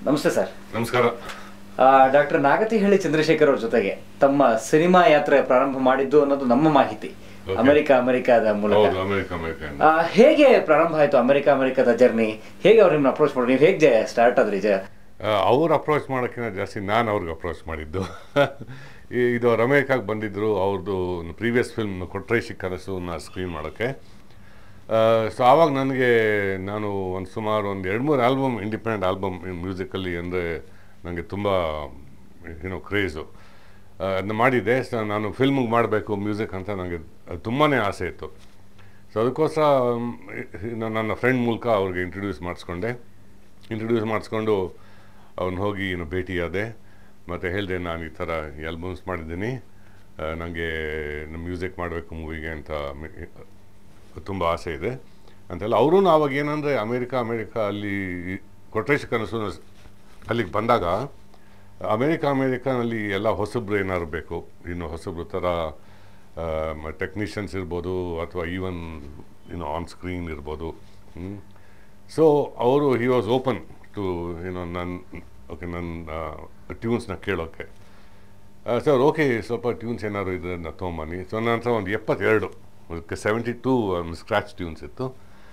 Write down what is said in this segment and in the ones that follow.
ನಮಸ್ತೆ ಸರ್ ನಮಸ್ಕಾರ ಡಾಕ್ಟರ್ ನಾಗತಿಹಳ್ಳಿ ಚಂದ್ರಶೇಖರ್ ಅವ್ರ ಜೊತೆಗೆ ತಮ್ಮ ಸಿನಿಮಾ ಯಾತ್ರೆ ಪ್ರಾರಂಭ ಮಾಡಿದ್ದು ಅನ್ನೋದು ನಮ್ಮ ಮಾಹಿತಿ Okay. ಅಮೆರಿಕ ಅಮೆರಿಕಾದ ಮೂಲಕ ಹೌದು ಅಮೆರಿಕ ಅಮೆರಿಕ ಆ, ಹೇಗೆ ಪ್ರಾರಂಭ ಆಯ್ತು ಅಮೆರಿಕ ಅಮೆರಿಕದ ಜರ್ನಿ ಹೇಗೆ ಅವ್ರು ನಿಮ್ಮನ್ನ ಅಪ್ರೋಚ್ ಮಾಡಿ ನೀವು ಹೇಗೆ ಸ್ಟಾರ್ಟ್ ಆದ್ರಿ ಜ ಅವ್ರು ಅಪ್ರೋಚ್ ಮಾಡೋಕ್ಕಿಂತ ಜಾಸ್ತಿ ನಾನು ಅವ್ರಿಗೆ ಅಪ್ರೋಚ್ ಮಾಡಿದ್ದು ಈ- ಇದು ಅವ್ರು ಅಮೇರಿಕಾಗೆ ಬಂದಿದ್ದರು ಅವ್ರದ್ದು ಪ್ರೀವಿಯಸ್ ಫಿಲ್ಮ್ ಕೊಟ್ರೇಶಿ ಕನಸುನ ಸ್ಕ್ರೀನ್ ಮಾಡೋಕ್ಕೆ ಸೊ ಆವಾಗ ನನಗೆ ನಾನು ಒಂದು ಸುಮಾರು ಒಂದು ಎರಡು ಮೂರು ಆಲ್ಬಮ್ ಇಂಡಿಪೆಂಡೆಂಟ್ ಆಲ್ಬಮ್ ಮ್ಯೂಸಿಕಲ್ಲಿ ಅಂದರೆ ನನಗೆ ತುಂಬ ಏನೋ ಕ್ರೇಜು ಅದನ್ನ ಮಾಡಿದ್ದೆ ಸೊ ನಾನು ಫಿಲ್ಮಿಗೆ ಮಾಡಬೇಕು ಮ್ಯೂಸಿಕ್ ಅಂತ ನನಗೆ ತುಂಬಾ ಆಸೆ ಇತ್ತು ಸೊ ಅದಕ್ಕೋಸ್ಕರ ಮ್, ಇನ್ನು ನನ್ನ ಫ್ರೆಂಡ್ ಮೂಲಕ ಅವ್ರಿಗೆ ಇಂಟ್ರೊಡ್ಯೂಸ್ ಮಾಡಿಸ್ಕೊಂಡೆ ಇಂಟ್ರೊಡ್ಯೂಸ್ ಮಾಡಿಸ್ಕೊಂಡು ಅವ್ನು ಹೋಗಿ ಇನ್ನು ಭೇಟಿಯಾದೆ ಮತ್ತು ಹೇಳಿದೆ ನಾನು ಈ ಥರ ಆಲ್ಬಮ್ಸ್ ಮಾಡಿದ್ದೀನಿ ನನಗೆ ಮ್ಯೂಸಿಕ್ ಮಾಡಬೇಕು ಮೂವಿಗೆ ಅಂತ ತುಂಬ ಆಸೆ ಇದೆ ಅಂತೆಲ್ಲ ಅವರೂ ಆವಾಗ ಏನಂದರೆ ಅಮೇರಿಕಾ ಅಮೇರಿಕಾ ಅಲ್ಲಿ ಕೊಟ್ರೇಶ್ ಕನಸು ಅಲ್ಲಿಗೆ ಬಂದಾಗ ಅಮೇರಿಕಾ ಅಮೇರಿಕಾನಲ್ಲಿ ಎಲ್ಲ ಹೊಸಬ್ರು ಏನಾದ್ರು ಬೇಕು ಇನ್ನು ಹೊಸಬ್ರು ಥರ ಟೆಕ್ನಿಷಿಯನ್ಸ್ ಇರ್ಬೋದು ಅಥವಾ ಈವನ್ ಇನ್ನು ಆನ್ ಸ್ಕ್ರೀನ್ ಇರ್ಬೋದು ಸೊ ಅವರು ಹಿ ವಾಸ್ ಓಪನ್ ಟು ಏನೋ ನನ್ನ ಓಕೆ ನನ್ನ ಟ್ಯೂನ್ಸ್ನ ಕೇಳೋಕ್ಕೆ ಸರ್ ಓಕೆ ಸ್ವಲ್ಪ ಟ್ಯೂನ್ಸ್ ಏನಾದ್ರು ಇದ್ರೆ ನಾನು ತೊಗೊಂಬನ್ನಿ ಸೊ ನನ್ನ ಹತ್ರ ಒಂದು ಎಪ್ಪತ್ತೆರಡು ಅದಕ್ಕೆ ಸೆವೆಂಟಿ ಟೂ ಸ್ಕ್ರ್ಯಾಚ್ ಟ್ಯೂನ್ಸ್ ಇತ್ತು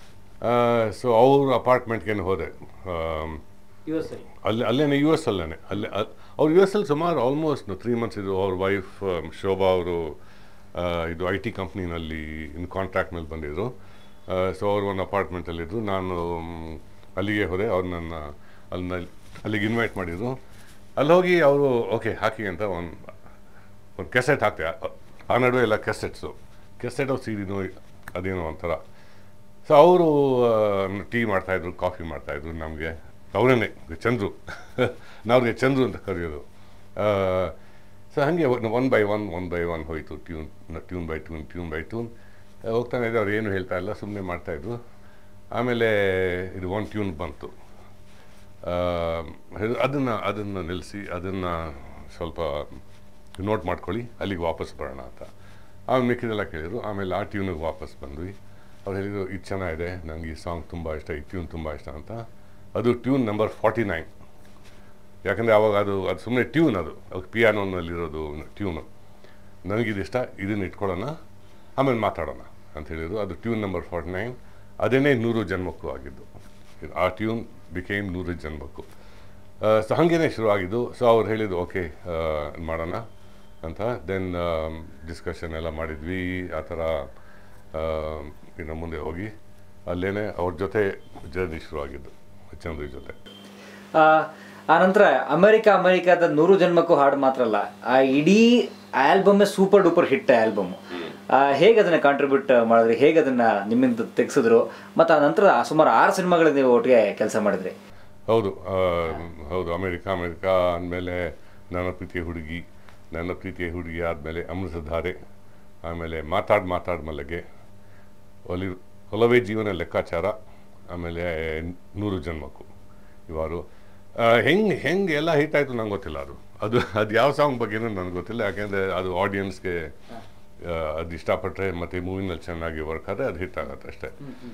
ಸೊ ಅವ್ರ ಅಪಾರ್ಟ್ಮೆಂಟ್ಗೇನು ಹೋದೆ ಆಮ್, ಅಲ್ಲಿ ಅಲ್ಲೇನೆ ಯು ಎಸ್ ಅಲ್ಲೇನೆ ಅಲ್ಲೇ ಅಲ್- ಅವ್ರು ಯು ಎಸ್ ಅಲ್ಲಿ ಸುಮಾರು ಆಲ್ಮೋಸ್ಟ್ ತ್ರೀ ಮಂತ್ಸ್ ಇದು ಅವ್ರ ವೈಫ್ ಶೋಭಾ ಅವರು ಇದು ಐ ಟಿ ಕಂಪ್ನಿನಲ್ಲಿ ಇನ್ ಕಾಂಟ್ರಾಕ್ಟ್ ಮೇಲೆ ಬಂದಿದ್ರು ಸೊ ಅವ್ರು ಒಂದು ಅಪಾರ್ಟ್ಮೆಂಟಲ್ಲಿದ್ದರು ನಾನು ಮ್, ಅಲ್ಲಿಗೆ ಹೋದೆ ಅವ್ರು ನನ್ನ ಅಲ್ಲಿನ ಅಲ್ಲಿಗೆ ಇನ್ವೈಟ್ ಮಾಡಿದ್ರು ಅಲ್ಲಿ ಹೋಗಿ ಅವರು ಓಕೆ ಹಾಕಿ ಅಂತ ಒಂದು ಒಂದು ಕೆಸೆಟ್ ಹಾಕ್ತೆ ಆ- ಆ ನಡುವೆ ಎಲ್ಲ ಕೆಸೆಟ್ಸು ಕೆಸೆಟ್ ಸಿ ಡಿನೋ ಅದೇನೋ ಒಂಥರ ಸೊ ಅವರು ಟೀ ಮಾಡ್ತಾಯಿದ್ರು ಕಾಫಿ ಮಾಡ್ತಾಯಿದ್ರು ನಮಗೆ ಅವರೇನೆ ಚಂದ್ರು ನಾವ್ರಿಗೆ ಚಂದ್ರು ಅಂತ ಕರೆಯೋದು ಸೊ ಹಾಗೆ one by one one by one ಹೋಯಿತು tune tune by tune tune by tune ಹೋಗ್ತಾನೆ ಇದೆ ಅವ್ರು ಏನು ಹೇಳ್ತಾ ಇಲ್ಲ ಸುಮ್ಮನೆ ಮಾಡ್ತಾಯಿದ್ರು ಆಮೇಲೆ ಇದು ಒನ್ ಟ್ಯೂನ್ ಬಂತು ಅದನ್ನು ಅದನ್ನು ನಿಲ್ಲಿಸಿ ಅದನ್ನು ಸ್ವಲ್ಪ ನೋಟ್ ಮಾಡ್ಕೊಳ್ಳಿ ಅಲ್ಲಿಗೆ ವಾಪಸ್ ಬರೋಣ ಅಂತ ಆಮೇಲೆ ಮಿಕ್ಕಿದೆಲ್ಲ ಕೇಳಿದ್ರು ಆಮೇಲೆ ಆ ಟ್ಯೂನಿಗೆ ವಾಪಸ್ ಬಂದ್ವಿ ಅವ್ರು ಹೇಳಿದ್ರು ಇದು ಚೆನ್ನಾಗಿದೆ ನನಗೆ ಈ ಸಾಂಗ್ ತುಂಬ ಇಷ್ಟ ಈ ಟ್ಯೂನ್ ತುಂಬ ಇಷ್ಟ ಅಂತ ಅದು ಟ್ಯೂನ್ ನಂಬರ್ ಫಾರ್ಟಿ ನೈನ್ ಯಾಕಂದರೆ ಅವಾಗ ಅದು ಅದು ಸುಮ್ಮನೆ ಟ್ಯೂನ್ ಅದು ಅದು ಪಿಯಾನೋನಲ್ಲಿರೋದು ಟ್ಯೂನು ನನಗಿದಿಷ್ಟ ಇದನ್ನು ಇಟ್ಕೊಳ್ಳೋಣ ಆಮೇಲೆ ಮಾತಾಡೋಣ ಅಂತ ಹೇಳಿದ್ರು ಅದು ಟ್ಯೂನ್ ನಂಬರ್ ಫಾರ್ಟಿ ನೈನ್ ಅದೇನೇ ನೂರು ಜನ್ಮಕ್ಕೂ ಆಗಿದ್ದು ಇದು ಆ ಟ್ಯೂನ್ ಬಿಕೇಮ್ ನೂರು ಜನ್ಮಕ್ಕೂ ಸೊ ಹಾಗೇನೆ ಶುರುವಾಗಿದ್ದು ಸೊ ಅವ್ರು ಹೇಳಿದ್ದು ಓಕೆ ಮಾಡೋಣ ಅಂತ ದೆನ್ ಡಿಸ್ಕಷನ್ ಎಲ್ಲ ಮಾಡಿದ್ವಿ ಆ ಥರ ಆ, ಇನ್ನು ಮುಂದೆ ಹೋಗಿ ಅಲ್ಲೇನೆ ಅವ್ರ ಜೊತೆ ಜರ್ನಿ ಶುರುವಾಗಿದ್ದು ಚಂದ್ರ ಜೊತೆ ಆ, ಆ ನಂತರ ಅಮೆರಿಕ ಅಮೆರಿಕದ ನೂರು ಜನ್ಮಕ್ಕೂ ಹಾಡು ಮಾತ್ರ ಅಲ್ಲ ಆ ಇಡೀ album super duper hit album ಹೇಗೆ ಅದನ್ನ ಕಾಂಟ್ರಿಬ್ಯೂಟ್ ಮಾಡಿದ್ರಿ ಹೇಗೆ ಅದನ್ನ ನಿಮ್ಮಿಂದ ತೆಗ್ಸಿದ್ರು ಮತ್ತು ಆ ನಂತರ ಸುಮಾರು ಆರು ಸಿನಿಮಾಗಳಿಗೆ ನೀವು ಒಟ್ಟಿಗೆ ಕೆಲಸ ಮಾಡಿದ್ರಿ ಹೌದು ಆ, ಹೌದು ಅಮೇರಿಕ ಅಮೇರಿಕ ಅಂದಮೇಲೆ ನನ್ನ ಪ್ರೀತಿಯ ಹುಡುಗಿ ನನ್ನ ಪ್ರೀತಿಯ ಹುಡುಗಿ ಆದಮೇಲೆ ಅಮೃತಧಾರೆ ಆಮೇಲೆ ಮಾತಾಡ್ ಮಾತಾಡ್ ಮಲ್ಲಿಗೆ ಒಲಿ ಒಲವೇ ಜೀವನ ಲೆಕ್ಕಾಚಾರ ಆಮೇಲೆ ನೂರು ಜನ್ಮಕ್ಕೂ ಇವರು ಹೆಂಗೆ ಹೆಂಗೆ ಎಲ್ಲ ಹಿಟ್ ಆಯಿತು ನಂಗೆ ಗೊತ್ತಿಲ್ಲ ಅದು ಅದು ಅದು ಯಾವ ಸಾಂಗ್ ಬಗ್ಗೆನೂ ನನಗೆ ಗೊತ್ತಿಲ್ಲ ಯಾಕೆಂದರೆ ಅದು ಆಡಿಯನ್ಸ್ಗೆ ಅದು ಇಷ್ಟಪಟ್ಟರೆ ಮತ್ತು ಮೂವಿನಲ್ಲಿ ಚೆನ್ನಾಗಿ ವರ್ಕ್ ಆದರೆ ಅದು ಹಿಟ್ ಆಗುತ್ತೆ ಅಷ್ಟೇ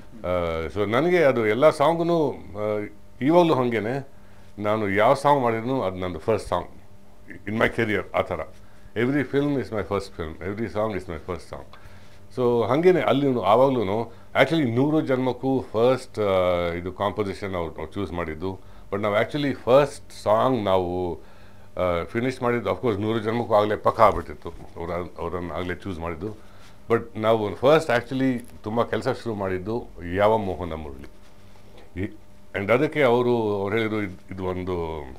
ಸೊ ನನಗೆ ಅದು ಎಲ್ಲ ಸಾಂಗೂ ಇವಾಗಲೂ ಹಾಗೇನೆ ನಾನು ಯಾವ ಸಾಂಗ್ ಮಾಡಿದ್ರು ಅದು ನಂದು first song in my career ಆ ಥರ every film is my first film every song is my first song so ಹಾಗೇನೆ ಅಲ್ಲಿ ಆವಾಗಲೂ ಆ್ಯಕ್ಚುಲಿ ನೂರು ಜನ್ಮಕ್ಕೂ ಫಸ್ಟ್ ಇದು ಕಾಂಪೋಸಿಷನ್ ಅವ್ರು ನಾವು ಚೂಸ್ ಮಾಡಿದ್ದು ಬಟ್ ನಾವು ಆ್ಯಕ್ಚುಲಿ ಫಸ್ಟ್ ಸಾಂಗ್ ನಾವು ಫಿನಿಶ್ ಮಾಡಿದ್ದು ಅಫ್ಕೋರ್ಸ್ ನೂರು ಜನ್ಮಕ್ಕೂ ಆಗಲೇ ಪಕ್ಕ ಆಗ್ಬಿಟ್ಟಿತ್ತು ಅವ್ರ ಅವರನ್ನು ಆಗಲೇ ಚೂಸ್ ಮಾಡಿದ್ದು ಬಟ್ ನಾವು ಫಸ್ಟ್ ಆ್ಯಕ್ಚುಲಿ ತುಂಬ ಕೆಲಸ ಶುರು ಮಾಡಿದ್ದು ಯಾವ ಮೋಹನ ಮುರಳಿ ಆ್ಯಂಡ್ ಅದಕ್ಕೆ ಅವರು ಅವ್ರು ಹೇಳಿದ್ರು ಇದು ಇದು ಒಂದು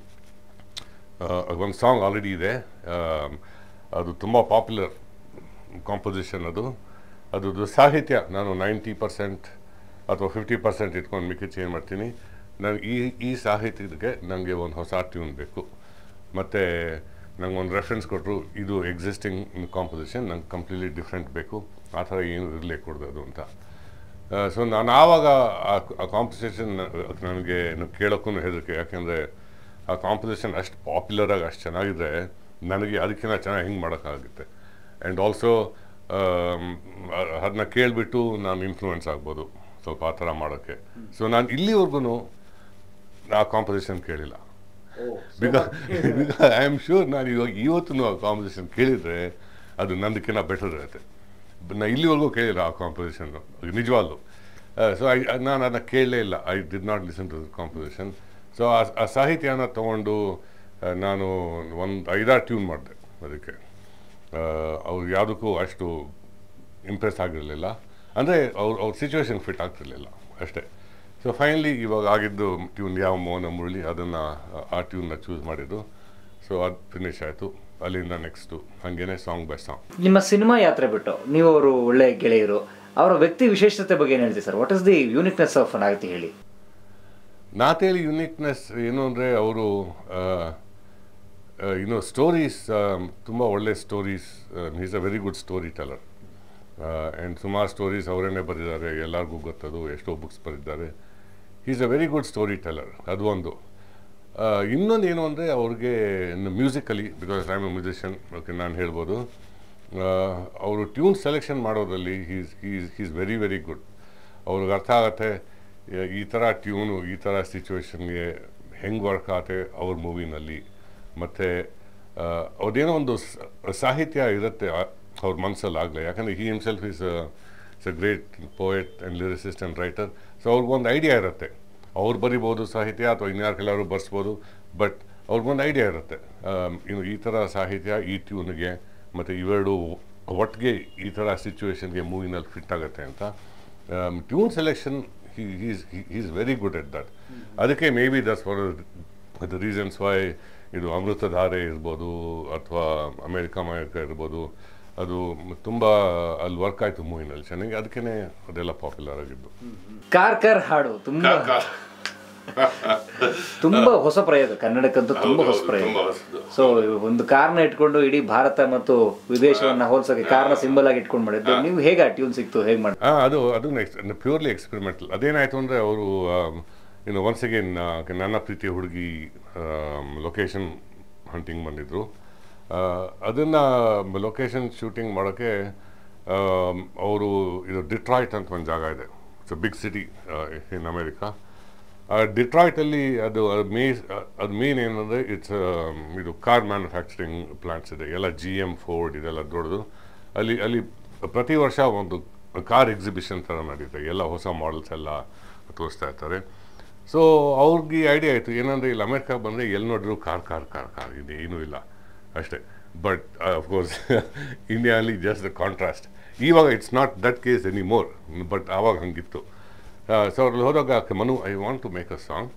ಒಂದು ಸಾಂಗ್ ಆಲ್ರೆಡಿ ಇದೆ ಆ, ಅದು ತುಂಬ ಪಾಪ್ಯುಲರ್ ಕಾಂಪೋಸಿಷನ್ ಅದು ಅದ್ರದ್ದು ಸಾಹಿತ್ಯ ನಾನು ನೈಂಟಿ ಪರ್ಸೆಂಟ್ ಅಥವಾ ಫಿಫ್ಟಿ ಪರ್ಸೆಂಟ್ ಇಟ್ಕೊಂಡು ಮಿಕ್ಕಿ ಚೇಂಜ್ ಮಾಡ್ತೀನಿ ನನಗೆ ಈ ಈ ಸಾಹಿತ್ಯಕ್ಕೆ ನನಗೆ ಒಂದು ಹೊಸ ಟ್ಯೂನ್ ಬೇಕು ಮತ್ತು ನಂಗೆ ಒಂದು ರೆಫರೆನ್ಸ್ ಕೊಟ್ಟರು ಇದು ಎಕ್ಸಿಸ್ಟಿಂಗ್ ಕಾಂಪೋಸಿಷನ್ ನಂಗೆ ಕಂಪ್ಲೀಟ್ಲಿ ಡಿಫ್ರೆಂಟ್ ಬೇಕು ಆ ಥರ ಏನು ಇರಲೇ ಕೊಡ್ದು ಅಂತ ಸೊ ನಾನು ಆವಾಗ ಆ ಕಾಂಪೋಸಿಷನ್ ನನಗೆ ಕೇಳೋಕ್ಕೂ ಹೆದರಿಕೆ ಯಾಕೆಂದರೆ ಆ ಕಾಂಪೋಸಿಷನ್ ಅಷ್ಟು ಪಾಪ್ಯುಲರಾಗಿ ಅಷ್ಟು ಚೆನ್ನಾಗಿದ್ರೆ ನನಗೆ ಅದಕ್ಕಿಂತ ಚೆನ್ನಾಗಿ ಹೆಂಗೆ ಮಾಡೋಕ್ಕಾಗುತ್ತೆ ಆ್ಯಂಡ್ ಆಲ್ಸೋ ಅದನ್ನ ಕೇಳಿಬಿಟ್ಟು ನಾನು ಇನ್ಫ್ಲೂಯೆನ್ಸ್ ಆಗ್ಬೋದು ಸ್ವಲ್ಪ ಆ ಥರ ಮಾಡೋಕ್ಕೆ ಸೊ ನಾನು ಇಲ್ಲಿವರೆಗೂ ಆ ಕಾಂಪೋಸಿಷನ್ ಕೇಳಿಲ್ಲ because because I am sure ನಾನು ಇವಾಗ ಇವತ್ತು ಆ ಕಾಂಪೋಸಿಷನ್ ಕೇಳಿದರೆ ಅದು ನಂದಕ್ಕಿಂತ ಬೆಟರ್ ಇರುತ್ತೆ ನಾ ಇಲ್ಲಿವರೆಗೂ ಕೇಳಿಲ್ಲ ಆ ಕಾಂಪೋಸಿಷನ್ನು ನಿಜವಾಗ್ಲು ಸೊ ಐ ನಾನು ಅದನ್ನ ಕೇಳಲೇ ಇಲ್ಲ I did not listen to the composition so ಆ ಸಾಹಿತ್ಯನ ತೊಗೊಂಡು ಆ, ನಾನು ಒಂದು ಐದಾರು ಟ್ಯೂನ್ ಮಾಡಿದೆ ಅದಕ್ಕೆ ಆ, ಅವ್ರು ಯಾವುದಕ್ಕೂ ಅಷ್ಟು ಇಂಪ್ರೆಸ್ ಆಗಿರಲಿಲ್ಲ ಅಂದರೆ ಅವ್ರ ಅವ್ರ ಸಿಚುವೇಶನ್ ಫಿಟ್ ಆಗ್ತಿರ್ಲಿಲ್ಲ ಅಷ್ಟೇ ಸೊ ಫೈನಲಿ ಇವಾಗ ಆಗಿದ್ದು ಟ್ಯೂನ್ ಯಾವ ಮೌನ ಮುರಳಿ ಅದನ್ನು ಆ ಟ್ಯೂನ್ನ ಚೂಸ್ ಮಾಡಿದ್ದು ಸೊ ಅದು ಫಿನಿಶ್ ಆಯಿತು ಅಲ್ಲಿಂದ ನೆಕ್ಸ್ಟು ಹಾಗೇನೆ ಸಾಂಗ್ ಬೈ ಸಾಂಗ್ ನಿಮ್ಮ ಸಿನಿಮಾ ಯಾತ್ರೆ ಬಿಟ್ಟು ನೀವು ಅವರು ಒಳ್ಳೆ ಗೆಳೆಯರು ಅವರ ವ್ಯಕ್ತಿ ವಿಶೇಷತೆ ಬಗ್ಗೆ ಏನು ಹೇಳ್ತೀವಿ sir what is the uniqueness of Nagathi ಹೇಳಿ ನಾತೇಳಿ ಯುನಿಕ್ನೆಸ್ ಏನು ಅಂದರೆ ಅವರು ಇನ್ನು ಸ್ಟೋರೀಸ್ ತುಂಬ ಒಳ್ಳೆ stories is a very good story teller and ಸುಮಾರು ಸ್ಟೋರೀಸ್ ಅವರೇನೆ ಬರೆದಿದ್ದಾರೆ ಎಲ್ಲರಿಗೂ ಗೊತ್ತದು ಎಷ್ಟೋ ಬುಕ್ಸ್ ಬರೆದಿದ್ದಾರೆ is a very good story teller ಅದು ಒಂದು ಇನ್ನೊಂದು ಏನು ಅಂದರೆ ಅವ್ರಿಗೆ musically because I am a musician okay ನಾನು ಹೇಳ್ಬೋದು ಅವರು ಟ್ಯೂನ್ ಸೆಲೆಕ್ಷನ್ ಮಾಡೋದ್ರಲ್ಲಿ he's he's he's very very good ಅವ್ರಿಗೆ ಅರ್ಥ ಆಗತ್ತೆ ಯ- ಈ ಥರ ಟ್ಯೂನು ಈ ಥರ ಸಿಚುವೇಶನ್ಗೆ ಹೆಂಗೆ ವರ್ಕ್ ಆಗತ್ತೆ ಅವ್ರ ಮೂವಿನಲ್ಲಿ ಮತ್ತು ಅವ್ರದ್ದೇನೋ ಒಂದು ಸ- ಸಾಹಿತ್ಯ ಇರುತ್ತೆ ಆ- ಅವ್ರ ಮನಸ್ಸಲ್ಲಿ ಆಗಲಿ ಯಾಕಂದರೆ he himself is is a great poet and lyricist and writer so ಅವ್ರಿಗೊಂದು ಐಡಿಯಾ ಇರುತ್ತೆ ಅವ್ರು ಬರಿಬೋದು ಸಾಹಿತ್ಯ ಅಥವಾ ಇನ್ಯಾರು ಕೆಲವರು ಬರ್ಸ್ಬೋದು ಬಟ್ ಅವ್ರಿಗೊಂದು ಐಡಿಯಾ ಇರುತ್ತೆ ಆಮ್, ಇನ್ನು ಈ ಥರ ಸಾಹಿತ್ಯ ಈ ಟ್ಯೂನ್ಗೆ ಮತ್ತು ಇವೆರಡು ಒಟ್ಟಿಗೆ ಈ ಥರ ಸಿಚುವೇಶನ್ಗೆ ಮೂವಿನಲ್ಲಿ ಫಿಟ್ ಆಗುತ್ತೆ ಅಂತ tune selection is is very good at that ಅದಕ್ಕೆ may be that's for the reasons why ಇದು ಅಮೃತಧಾರೆ ಇರ್ಬೋದು ಅಥವಾ ಅಮೇರಿಕ ಮಾಯಕ ಇರ್ಬೋದು ಅದು ತುಂಬ ಅಲ್ಲಿ ವರ್ಕ್ ಆಯಿತು ಮೂವಿನಲ್ಲಿ ಚೆನ್ನಾಗಿ ಅದಕ್ಕೇ ಅದೆಲ್ಲ ಪಾಪ್ಯುಲರ್ ಆಗಿದ್ದು ಕಾರ್ ಕಾರ್ ಹಾಡು ತುಂಬಾ ತುಂಬಾ ಹೊಸ ಪ್ರಯೋಗ ಕನ್ನಡಕ್ಕಂತೂ ತುಂಬಾ ಹೊಸ ಪ್ರಯೋಗ ಸೊ ಒಂದು ಕಾರ್ನ ಇಟ್ಕೊಂಡು ಇಡೀ ಭಾರತ ಮತ್ತು ವಿದೇಶವನ್ನ ಹೋಲ್ಸೋಕೆ ಕಾರ್ನ ಸಿಂಬಲ್ ಆಗಿ ಇಟ್ಕೊಂಡು ಮಾಡಿದ್ದು ನೀವು ಹೇಗೆ ಆ ಟ್ಯೂನ್ ಸಿಕ್ತು ಹೇಗೆ ಮಾಡಿ ಆ, ಅದು ಅದು ನೆಕ್ಸ್ಟ್ ಪ್ಯೂರ್ಲಿ ಎಕ್ಸ್ಪೆರಿಮೆಂಟಲ್ ಅದೇನಾಯಿತು ಅಂದರೆ ಅವರು ಇನ್ನು ಒನ್ಸ್ ಅಗೇನ್ ನನ್ನ ಪ್ರೀತಿಯ ಹುಡುಗಿ ಲೊಕೇಶನ್ ಹಂಟಿಂಗ್ ಬಂದಿದ್ದರು ಅದನ್ನು ಲೊಕೇಶನ್ ಶೂಟಿಂಗ್ ಮಾಡೋಕ್ಕೆ ಅವರು ಇದು ಡಿಟ್ರಾಯ್ಟ್ ಅಂತ ಒಂದು ಜಾಗ ಇದೆ it's a big city in America ಡಿಟ್ರಾಯ್ಟಲ್ಲಿ ಅದು ಮೇ ಅದು ಮೇನ್ ಏನಂದರೆ ಇಟ್ಸ್ ಇದು ಕಾರ್ ಮ್ಯಾನುಫ್ಯಾಕ್ಚರಿಂಗ್ ಪ್ಲಾಂಟ್ಸ್ ಇದೆ ಎಲ್ಲ ಜಿ ಎಮ್ ಫೋರ್ಡ್ ಇದೆಲ್ಲ ದೊಡ್ಡದು ಅಲ್ಲಿ ಅಲ್ಲಿ ಪ್ರತಿ ವರ್ಷ ಒಂದು ಕಾರ್ ಎಕ್ಸಿಬಿಷನ್ ಥರ ನಡೀತೆ ಎಲ್ಲ ಹೊಸ ಮಾಡೆಲ್ಸ್ ಎಲ್ಲ ತೋರಿಸ್ತಾ ಇರ್ತಾರೆ ಸೊ ಅವ್ರಿಗೆ ಐಡಿಯಾ ಆಯಿತು ಏನಂದರೆ ಇಲ್ಲಿ ಅಮೆರಿಕಾಗೆ ಬಂದರೆ ಎಲ್ಲಿ ನೋಡಿದ್ರು ಕಾರ್ ಕಾರ್ ಕಾರ್ ಕಾರ್ ಇದೆ ಏನೂ ಇಲ್ಲ ಅಷ್ಟೇ ಬಟ್ ಅಫ್ಕೋರ್ಸ್ ಇಂಡಿಯಾಲಿ ಜಸ್ಟ್ ದ ಕಾಂಟ್ರಾಸ್ಟ್ ಇವಾಗ it's not that case any more but ಆವಾಗ ಹಂಗಿತ್ತು ಸೊ ಅವ್ರಲ್ಲಿ ಹೋದಾಗ ಆಕೆ ಮನು I want to make a song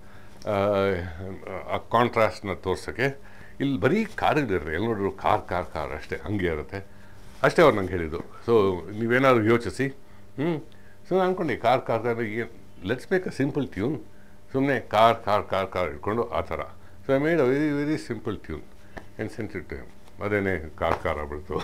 ಆ ಕಾಂಟ್ರಾಸ್ಟ್ನ ತೋರ್ಸೋಕ್ಕೆ ಇಲ್ಲಿ ಬರೀ ಕಾರುಗಳಿರ್ರಿ ಎಲ್ಲಿ ನೋಡಿದ್ರು ಕಾರ್ ಕಾರ್ ಕಾರ್ ಅಷ್ಟೇ ಹಂಗೆ ಇರುತ್ತೆ ಅಷ್ಟೇ ಅವ್ರು ನಂಗೆ ಹೇಳಿದ್ದು ಸೊ ನೀವೇನಾದ್ರು ಯೋಚಿಸಿ ಹ್ಞೂ ಸೊ ನಾನು ಅನ್ಕೊಂಡೆ ಕಾರ್ ಕಾರ್ ಕಾರ್ ಏನು let's make a simple tune ಸುಮ್ಮನೆ ಕಾರ್ ಕಾರ್ ಕಾರ್ ಕಾರ್ ಇಟ್ಕೊಂಡು ಆ ಥರ so I made a very very simple tune and sent it ಅದೇನೇ ಕಾರ್ ಕಾರ್ ಆಗ್ಬಿಡ್ತು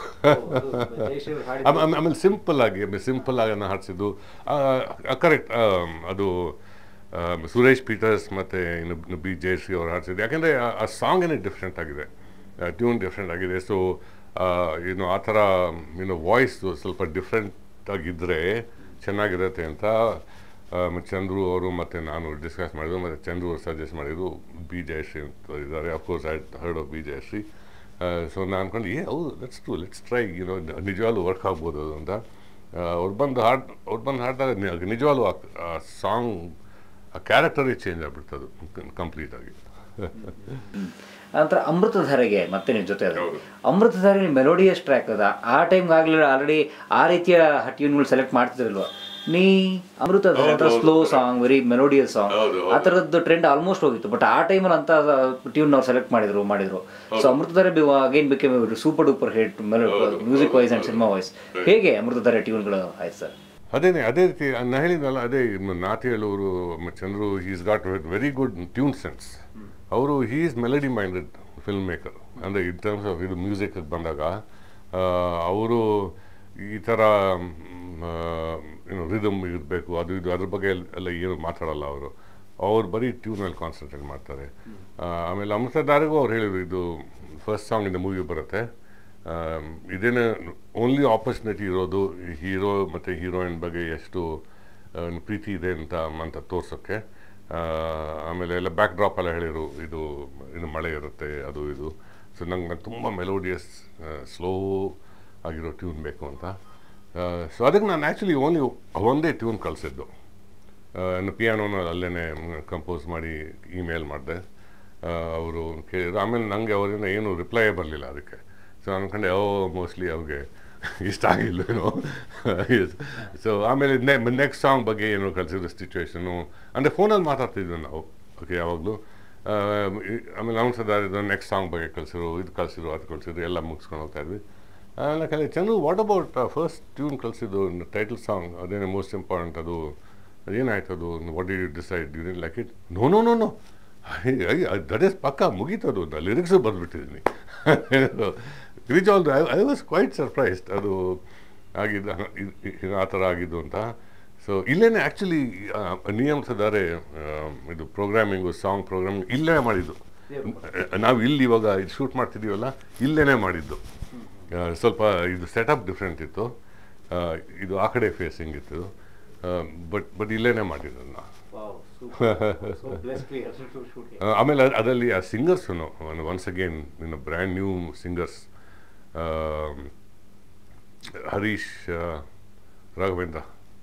ಆಮೇಲೆ ಆಮೇಲೆ- ಆಮೇಲೆ ಸಿಂಪಲ್ ಆಗಿ ಸಿಂಪಲ್ ಆಗಿ ನಾನು ಹಾಡಿಸಿದ್ದು ಕರೆಕ್ಟ್ ಅದು ಆ, ಸುರೇಶ್ ಪೀಟರ್ಸ್ ಮತ್ತು ಇನ್ನು ಬಿ ಜಯಶ್ರೀ ಅವ್ರು ಹಾಡಿಸಿದ್ದು ಯಾಕೆಂದರೆ ಆ ಸಾಂಗೇನೆ ಡಿಫ್ರೆಂಟ್ ಆಗಿದೆ ಟ್ಯೂನ್ ಡಿಫ್ರೆಂಟ್ ಆಗಿದೆ ಸೊ ಏನು ಆ ಥರ ಏನು ವಾಯ್ಸ್ ಸ್ವಲ್ಪ ಡಿಫ್ರೆಂಟ್ ಆಗಿದ್ದರೆ ಚೆನ್ನಾಗಿರುತ್ತೆ ಅಂತ ಆ, ಮತ್ತೆ ಚಂದ್ರು ಅವರು ಮತ್ತು ನಾನು ಡಿಸ್ಕಸ್ ಮಾಡಿದ್ರು ಮತ್ತು ಚಂದ್ರು ಅವರು ಸಜೆಸ್ಟ್ ಮಾಡಿದ್ರು ಬಿ ಜಯಶ್ರೀ ಅಂತ ಇದ್ದಾರೆ of course I heard of B Jayashree so ನಾನು ಅನ್ಕೊಂಡು ಏ ಹೌದು let's to let's try you know ನಿಜವಾಗ್ಲೂ ವರ್ಕ್ ಆಗ್ಬೋದು ಅದು ಅಂತ ಅವ್ರು ಬಂದು ಹಾಡ್ ಅವ್ರು ಬಂದು ಹಾಡಿದಾಗ ನಿ- ನಿಜವಾಗ್ಲೂ ಆ ಸಾಂಗ್ ಆ ಕ್ಯಾರೆಕ್ಟರೇ ಚೇಂಜ್ ಆಗ್ಬಿಡ್ತದು ಕಂಪ್ಲೀಟಾಗಿ ನಂತರ ಅಮೃತಧಾರೆಗೆ ಮತ್ತೆ ನಿಮ್ಮ ಜೊತೆ ಅದು ಹೌದು. ಅಮೃತಧಾರೆ ಮೆಲೋಡಿಯಸ್ ಟ್ರ್ಯಾಕ್ ಅದ ಆ ಟೈಮ್ ಆಗ್ಲಿ ಆಲ್ರೆಡಿ ಆ ರೀತಿಯ ಟ್ಯೂನ್ಗಳು ಸೆಲೆಕ್ಟ್ ಮಾಡ್ತಿದ್ರಲ್ವ ನೀ ಅಮೃತಧಾರೆ ಅಂತ ಹೌದು, ಸ್ಲೋ ಹೌದು. ಸಾಂಗ್ ವೆರಿ ಮೆಲೋಡಿಯಸ್ ಸಾಂಗ್ ಹೌದು, ಹೌದು. ಆ ಥರದ್ದು ಟ್ರೆಂಡ್ ಆಲ್ಮೋಸ್ಟ್ ಹೋಗಿತ್ತು ಬಟ್ ಆ ಟೈಮಲ್ಲಿ ಅಂತ ಟ್ಯೂನ್ ಅವ್ರು ಸೆಲೆಕ್ಟ್ ಮಾಡಿದ್ರು ಮಾಡಿದ್ರು so Amruthadhare again became super duper hit music wise and cinema wise ಹೇಗೆ ಅಮೃತಧಾರೆ ಟ್ಯೂನ್ಗಳು ಆಯ್ತು ಸರ್ ಅದೇನೆ ಅದೇ ರೀತಿ ನಾನು ಹೇಳಿದ್ನಲ್ಲ ಅದೇ ನಾತಿ ಹೇಳೋರು Chandru is got very good tune sense ಅವರು he is melody minded film maker ಅಂದರೆ ಇನ್ ಟರ್ಮ್ಸ್ ಆಫ್ ಇದು ಮ್ಯೂಸಿಕ್ಗೆ ಬಂದಾಗ ಅವರು ಈ ಥರ ಏನು ರಿದಮ್ ಇರಬೇಕು ಅದು ಇದು ಅದ್ರ ಬಗ್ಗೆ ಎಲ್- ಎಲ್ಲ ಏನು ಮಾತಾಡಲ್ಲ ಅವರು ಅವ್ರು ಬರೀ ಟ್ಯೂನಲ್ಲಿ ಕಾನ್ಸಂಟ್ರೇಟ್ ಮಾಡ್ತಾರೆ ಆ, ಆಮೇಲೆ ಅಮೃತಧಾರೆಗೂ ಅವ್ರು ಹೇಳಿದ್ರು ಇದು ಫಸ್ಟ್ ಸಾಂಗ್ ಇಂದ ಮೂವಿ ಬರುತ್ತೆ ಆಮ್, ಇದೇನೇ ಓನ್ಲಿ ಆಪರ್ಚುನಿಟಿ ಇರೋದು ಹೀರೋ ಮತ್ತು ಹೀರೋಯಿನ್ ಬಗ್ಗೆ ಎಷ್ಟು ಆ, ಪ್ರೀತಿ ಇದೆ ಅಂತ ಅಂತ ತೋರ್ಸೋಕ್ಕೆ ಆಮೇಲೆ ಎಲ್ಲ ಬ್ಯಾಕ್ ಡ್ರಾಪ್ ಎಲ್ಲ ಹೇಳಿರು ಇದು ಇನ್ನು ಮಳೆ ಇರುತ್ತೆ ಅದು ಇದು ಸೊ ನಂಗೆ ತುಂಬ ಮೆಲೋಡಿಯಸ್ ಸ್ಲೋ ಆಗಿರೋ ಟ್ಯೂನ್ ಬೇಕು ಅಂತ ಸೊ ಅದಕ್ಕೆ ನಾನು ಆ್ಯಕ್ಚುಲಿ ಓನ್ಲಿ ಒಂದೇ ಟ್ಯೂನ್ ಕಳಿಸಿದ್ದು ಇನ್ನು ಪಿಯಾನೋನ ಅಲ್ಲೇ ಕಂಪೋಸ್ ಮಾಡಿ ಇಮೇಲ್ ಮಾಡಿದೆ ಅವರು ಕೇಳಿದ್ರು ಆಮೇಲೆ ನನಗೆ ಅವರಿಂದ ಏನು ರಿಪ್ಲೈಯೇ ಬರಲಿಲ್ಲ ಅದಕ್ಕೆ ಸೊ ಅನ್ಕೊಂಡೆ ಓ ಮೋಸ್ಟ್ಲಿ ಅವ್ರಿಗೆ ಇಷ್ಟ ಆಗಿಲ್ವೇನೋ ಸೊ ಆಮೇಲೆ ನೆಕ್ಸ್ಟ್ ಸಾಂಗ್ ಬಗ್ಗೆ ಏನು ಕಲಿಸಿದ್ರು ಸಿಚುವೇಶನು ಅಂದರೆ ಫೋನಲ್ಲಿ ಮಾತಾಡ್ತಿದ್ವಿ ನಾವು ಓಕೆ ಯಾವಾಗಲೂ ಆಮೇಲೆ ಅವ್ನು ಸದಾ ಇದು ನೆಕ್ಸ್ಟ್ ಸಾಂಗ್ ಬಗ್ಗೆ ಕಲಿಸಿದ್ರು ಇದು ಕಲಿಸಿದ್ರು ಅದು ಕಲಿಸಿದ್ರು ಎಲ್ಲ ಮುಗಿಸ್ಕೊಂಡು ಹೋಗ್ತಾ ಇದ್ವಿ ಆಮೇಲೆ ಕಲಿ Chandru what about first tune ಕಲಿಸಿದ್ದು ಟೈಟಲ್ ಸಾಂಗ್ ಅದೇನೇ ಮೋಸ್ಟ್ ಇಂಪಾರ್ಟೆಂಟ್ ಅದು ಅದೇನಾಯ್ತು ಅದು what d you decide you like it no no no no that is ಪಕ್ಕ ಮುಗೀತದು ಲಿರಿಕ್ಸು ಬರೆದ್ಬಿಟ್ಟಿದ್ದೀನಿ rich all I was quite surprised ಅದು ಆಗಿದ್ದು ಇದು ಆ ಥರ ಆಗಿದ್ದು ಅಂತ ಸೊ ಇಲ್ಲೇ ಆ್ಯಕ್ಚುಲಿ ನಿಯಮಿಸಿದ್ದಾರೆ ಇದು ಪ್ರೋಗ್ರಾಮಿಂಗು ಸಾಂಗ್ ಪ್ರೋಗ್ರಾಮಿಂಗ್ ಇಲ್ಲೇ ಮಾಡಿದ್ದು ನಾವು ಇಲ್ಲಿ ಇವಾಗ ಇದು ಶೂಟ್ ಮಾಡ್ತಿದ್ದೀವಲ್ಲ ಇಲ್ಲೇ ಮಾಡಿದ್ದು ಆ, ಸ್ವಲ್ಪ ಇದು ಸೆಟಪ್ ಡಿಫ್ರೆಂಟ್ ಇತ್ತು ಆ, ಇದು ಆ ಕಡೆ ಫೇಸಿಂಗ್ ಇತ್ತು ಬಟ್ ಬಟ್ ಇಲ್ಲೇ ಮಾಡಿದ್ದು ನಾವು ಆ, ಆಮೇಲೆ ಅದ್- ಅದರಲ್ಲಿ ಆ singers once again in brand new singers Harish ಆ, ರಾಘವೇಂದ್ರ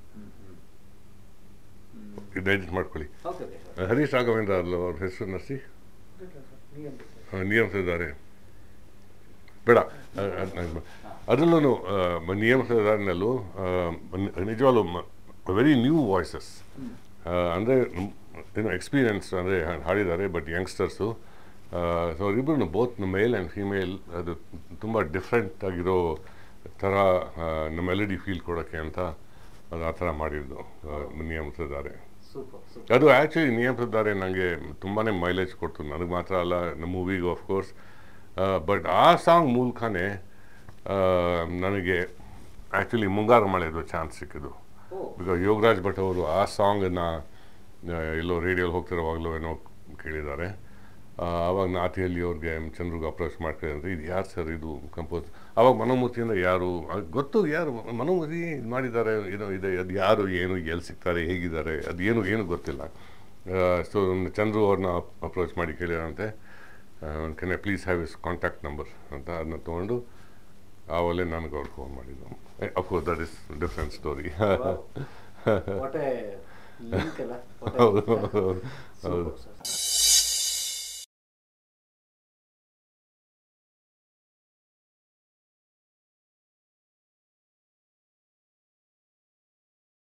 ಇದು ಎಡಿಟ್ ಮಾಡ್ಕೊಳ್ಳಿ ಹರೀಶ್ ರಾಘವೇಂದ್ರ ಅಲ್ಲ ಅವ್ರ ಹೆಸರು ನರ್ಸಿ ನಿಯಮಿಸಿದ್ದಾರೆ ಬೇಡ ಅದರಲ್ಲೂ ನಿಯಮಿಸಿದಾರನಲ್ಲೂ ನಿಜವಾಗ್ಲೂ ವೆರಿ ನ್ಯೂ ವಾಯ್ಸಸ್ ಅಂದರೆ ಏನೋ ಎಕ್ಸ್ಪೀರಿಯನ್ಸ್ ಅಂದರೆ ಹಾಡಿದ್ದಾರೆ ಬಟ್ ಯಂಗ್ಸ್ಟರ್ಸು ಸೊ ಅವರಿಬ್ಬರು ಬೋತ್ ಮೇಲ್ ಆ್ಯಂಡ್ ಫೀಮೇಲ್ ಅದು ತುಂಬ ಡಿಫ್ರೆಂಟ್ ಆಗಿರೋ ಥರ ನಮ್ಮ ಮೆಲಡಿ ಫೀಲ್ ಕೊಡೋಕ್ಕೆ ಅಂತ ಅದು ಆ ಥರ ಮಾಡಿದ್ದು ನಿಯಮಿಸಿದ್ದಾರೆ ಅದು ಆ್ಯಕ್ಚುಲಿ ನಿಯಮಿಸಿದ್ದಾರೆ ನನಗೆ ತುಂಬಾ ಮೈಲೇಜ್ ಕೊಡ್ತು ನನಗೆ ಮಾತ್ರ ಅಲ್ಲ ನಮ್ಮ ಮೂವಿಗೆ ಆಫ್ಕೋರ್ಸ್ ಬಟ್ ಆ ಸಾಂಗ್ ಮೂಲಕನೇ ನನಗೆ ಆ್ಯಕ್ಚುಲಿ ಮುಂಗಾರು ಮಳೆದು ಚಾನ್ಸ್ ಸಿಕ್ಕಿದ್ದು ಬಿಕಾಸ್ ಯೋಗರಾಜ್ ಭಟ್ ಅವರು ಆ ಸಾಂಗನ್ನು ಎಲ್ಲೋ ರೇಡಿಯೋಲಿ ಹೋಗ್ತಿರೋವಾಗಲೂ ಏನೋ ಕೇಳಿದ್ದಾರೆ ಆ, ಆವಾಗ ನಾತಿಯಲ್ಲಿ ಅವ್ರಿಗೆ ಚಂದ್ರಿಗೆ ಅಪ್ರೋಚ್ ಮಾಡ್ತಿದ್ದಾರೆ ಇದು ಯಾರು ಸರ್ ಇದು ಕಂಪೋಸ್ ಆವಾಗ ಮನೋಮೂರ್ತಿಯಿಂದ ಯಾರು ಅದ್ ಗೊತ್ತು ಯಾರು ಮನೋಮೂರ್ತಿ ಇದು ಮಾಡಿದ್ದಾರೆ ಏನೋ ಇದೆ ಅದು ಯಾರು ಏನು ಎಲ್ಲಿ ಸಿಗ್ತಾರೆ ಹೇಗಿದ್ದಾರೆ ಅದು ಏನು ಏನು ಗೊತ್ತಿಲ್ಲ ಸೊ ಚಂದ್ರು ಅವ್ರನ್ನ ಅಪ್ರೋಚ್ ಮಾಡಿ ಕೇಳಿರಂತೆ can I please have is contact number ಅಂತ ಅದನ್ನ ತೊಗೊಂಡು ಆವಲ್ಲೇ ನನಗೆ ಅವ್ರು ಫೋನ್ ಮಾಡಿದ್ದು of course that is different story link ಅಲ್ಲ ಹೌದು ಹೌದು Super, sir.